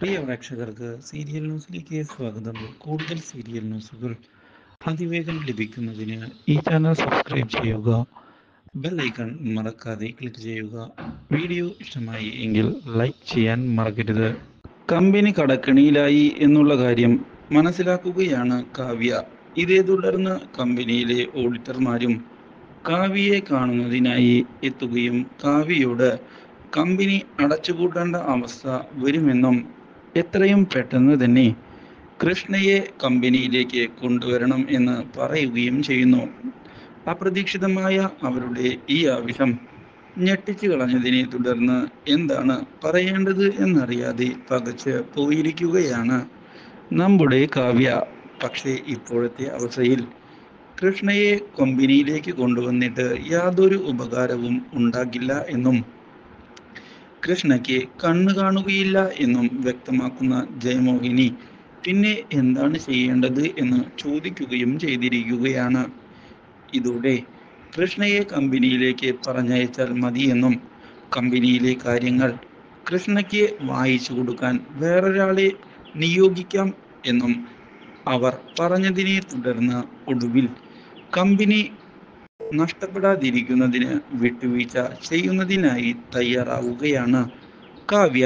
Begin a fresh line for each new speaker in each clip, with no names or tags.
പ്രിയ പ്രേക്ഷകർക്ക് സീരിയൽ ന്യൂസിലേക്ക് സ്വാഗതം കൂടുതൽ സീരിയൽ ന്യൂസുകൾ അതിവേഗം ലഭിക്കുന്നതിന് ഈ ചാനൽ സബ്സ്ക്രൈബ് ചെയ്യുക ബെൽ ഐക്കൺ മറക്കാതെ ക്ലിക്ക് ചെയ്യുക വീഡിയോ ഇഷ്ടമായി എങ്കിൽ ലൈക്ക് ചെയ്യാൻ മറക്കരുത് കമ്പനി കടക്കണിയിലായി എന്നുള്ള കാര്യം മനസ്സിലാക്കുകയാണ് കാവ്യ ഇതേ തുടർന്ന് കമ്പനിയിലെ ഓഡിറ്റർമാരും കാവ്യയെ കാണുന്നതിനായി എത്തുകയും കാവ്യയോട് കമ്പനി അടച്ചുപൂട്ടേണ്ട അവസ്ഥ വരുമെന്നും എത്രയും പെട്ടെന്ന് തന്നെ കൃഷ്ണയെ കമ്പനിയിലേക്ക് കൊണ്ടുവരണം എന്ന് പറയുകയും ചെയ്യുന്നു അപ്രതീക്ഷിതമായ അവരുടെ ഈ ആവശ്യം ഞെട്ടിച്ചു കളഞ്ഞതിനെ തുടർന്ന് എന്താണ് പറയേണ്ടത് എന്നറിയാതെ പകച്ച് പോയിരിക്കുകയാണ് നമ്മുടെ കാവ്യ പക്ഷേ ഇപ്പോഴത്തെ അവസ്ഥയിൽ കൃഷ്ണയെ കമ്പനിയിലേക്ക് കൊണ്ടുവന്നിട്ട് യാതൊരു ഉപകാരവും ഉണ്ടാകില്ല എന്നും കൃഷ്ണയ്ക്ക് കണ്ണു കാണുകയില്ല എന്നും വ്യക്തമാക്കുന്ന ജയമോഹിനി പിന്നെ എന്താണ് ചെയ്യേണ്ടത് എന്ന് ചോദിക്കുകയും ചെയ്തിരിക്കുകയാണ് ഇതോടെ കൃഷ്ണയെ കമ്പനിയിലേക്ക് പറഞ്ഞയച്ചാൽ മതിയെന്നും കമ്പനിയിലെ കാര്യങ്ങൾ കൃഷ്ണയ്ക്ക് വായിച്ചു കൊടുക്കാൻ വേറൊരാളെ നിയോഗിക്കാം എന്നും അവർ പറഞ്ഞതിനെ തുടർന്ന് ഒടുവിൽ കമ്പനി നഷ്ടപ്പെടാതിരിക്കുന്നതിന് വിട്ടുവീഴ്ച ചെയ്യുന്നതിനായി തയ്യാറാവുകയാണ് കാവ്യ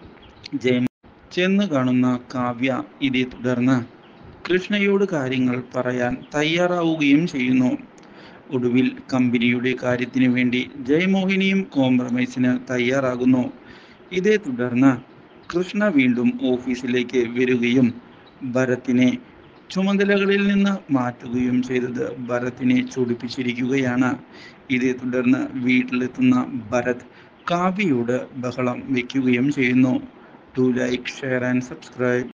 ജയം ചെന്ന് കാണുന്ന കാവ്യ ഇതേ തുടർന്ന് കൃഷ്ണയോട് കാര്യങ്ങൾ പറയാൻ തയ്യാറാവുകയും ചെയ്യുന്നു ഒടുവിൽ കമ്പനിയുടെ കാര്യത്തിന് വേണ്ടി ജയമോഹിനിയും കോംപ്രമൈസിന് തയ്യാറാകുന്നു ഇതേ തുടർന്ന് കൃഷ്ണ വീണ്ടും ഓഫീസിലേക്ക് വരികയും ഭരത്തിനെ ചുമതലകളിൽ നിന്ന് മാറ്റുകയും ചെയ്തത് ഭരത്തിനെ ചൊടിപ്പിച്ചിരിക്കുകയാണ് ഇതേ തുടർന്ന് വീട്ടിലെത്തുന്ന ഭരത് കാവ്യയോട് ബഹളം വെക്കുകയും ചെയ്യുന്നു to like share and subscribe